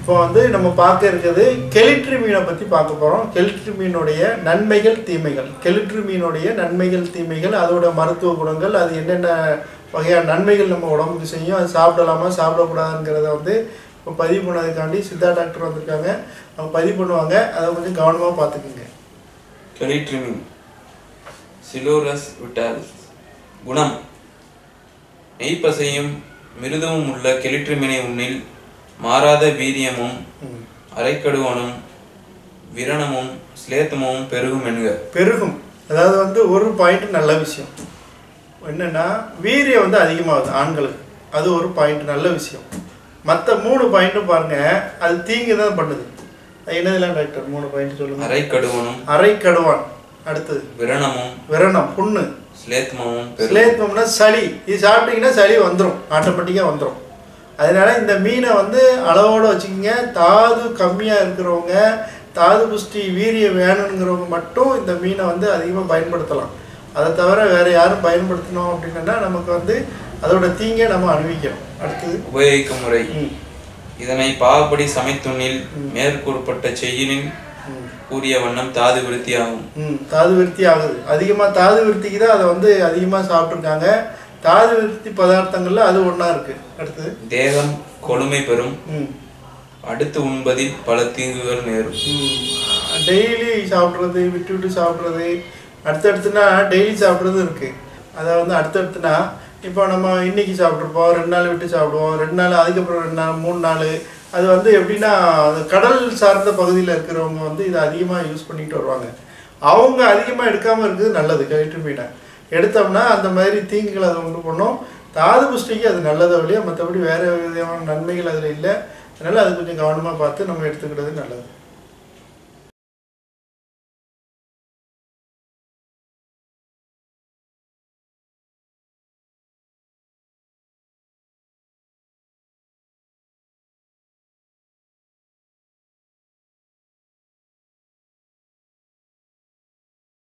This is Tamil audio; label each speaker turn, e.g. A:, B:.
A: இப்போ வந்து நம்ம பார்க்க இருக்கிறது கெலிட்ரி மீனை பற்றி பார்க்க போகிறோம் கெலிட்ரி மீனுடைய நன்மைகள் தீமைகள் கெலிட்ரி மீனுடைய நன்மைகள் தீமைகள் அதோட மருத்துவ குணங்கள் அது என்னென்ன வகையான நன்மைகள் நம்ம உடம்புக்கு செய்யும் அது சாப்பிடலாமா சாப்பிடக்கூடாதுங்கிறத வந்து இப்போ பதிவு பண்ணதுக்காண்டி சித்தா டாக்டர் வந்திருக்காங்க அவங்க பதிவு பண்ணுவாங்க அதை கொஞ்சம் கவனமாக பார்த்துக்குங்க
B: கெலிட்ரிமின் சிலோரஸ் விட்டால்ஸ் குணம் நெய்ப்பசையும் மிருதுவும் உள்ள கெலிட்ரிமினை உன்னில் மாறாத வீரியமும்
A: ம்.
B: அரைக்கடுவனும் விரணமும் ஸ்லேத்தமும் பெருகும் என்க
A: பெருகும் அதாவது வந்து ஒரு பாயிண்ட் நல்ல விஷயம் என்னன்னா வீரியம் வந்து அதிகமாகுது ஆண்களுக்கு அது ஒரு பாயிண்ட் நல்ல விஷயம் மற்ற மூணு பாயிண்ட்டும் பாருங்க அது தீங்கு தான் பண்ணுது அது என்னதுலாம் டாக்டர் மூணு பாயிண்ட் சொல்லுங்க
B: அரைக்கடுவனும்
A: அரை கடுவான் அடுத்தது
B: விரணமும்
A: விரணம் புண்ணு
B: ஸ்லேத்மமும் பெருகும்
A: ஸ்லேத்மம்னா சளி இது சாப்பிட்டீங்கன்னா சளி வந்துடும் ஆட்டோமேட்டிக்காக வந்துடும் அதனால இந்த மீனை வந்து அளவோடு வச்சுக்கிங்க தாது கம்மியாக இருக்கிறவங்க தாது புஷ்டி வீரியம் வேணுங்கிறவங்க மட்டும் இந்த மீனை வந்து அதிகமாக பயன்படுத்தலாம் அதை தவிர வேற யாரும் பயன்படுத்தணும் அப்படின்னா நமக்கு வந்து அதோட தீங்கை நம்ம அனுபவிக்கணும் அடுத்தது
B: உபயோகிக்கும் முறை
A: ம்
B: இதனை பாவப்படி சமைத்துண்ணில் மேற்கூறப்பட்ட செய்யினின்
A: ம்
B: கூறிய வண்ணம் தாது விருத்தியாகும்
A: ம் தாது விருத்தி ஆகுது அதிகமாக தாது விருத்திக்கு தான் அதை வந்து அதிகமாக சாப்பிட்ருக்காங்க தாது விருத்தி பதார்த்தங்கள்ல அது ஒன்றா இருக்குது அடுத்தது
B: தேகம் கொழுமை பெறும்
A: ம்
B: அடுத்து உண்பதில் பல தீங்குகள் நேரும்
A: டெய்லி சாப்பிட்றது விட்டு விட்டு சாப்பிட்றது அடுத்தடுத்துனா டெய்லி சாப்பிட்றது இருக்குது அதை வந்து அடுத்தடுத்துனா இப்போ நம்ம இன்னைக்கு சாப்பிட்ருப்போம் ரெண்டு நாள் விட்டு சாப்பிடுவோம் ரெண்டு நாள் அதுக்கப்புறம் ரெண்டு நாள் மூணு நாள் அது வந்து எப்படின்னா அது கடல் சார்ந்த பகுதியில் இருக்கிறவங்க வந்து இதை அதிகமாக யூஸ் பண்ணிட்டு வருவாங்க அவங்க அதிகமாக எடுக்காமல் இருக்குது நல்லது கழிட்டு மீனை எடுத்தோம்னா அந்த மாதிரி தீங்குகள் அதை உண்டு பண்ணும் தாது புஷ்டிக்கு அது நல்லதை வழியா மற்றபடி வேறு விதமான நன்மைகள் அதில் இல்லை அதனால் அது கொஞ்சம் கவனமாக பார்த்து நம்ம எடுத்துக்கிறது நல்லது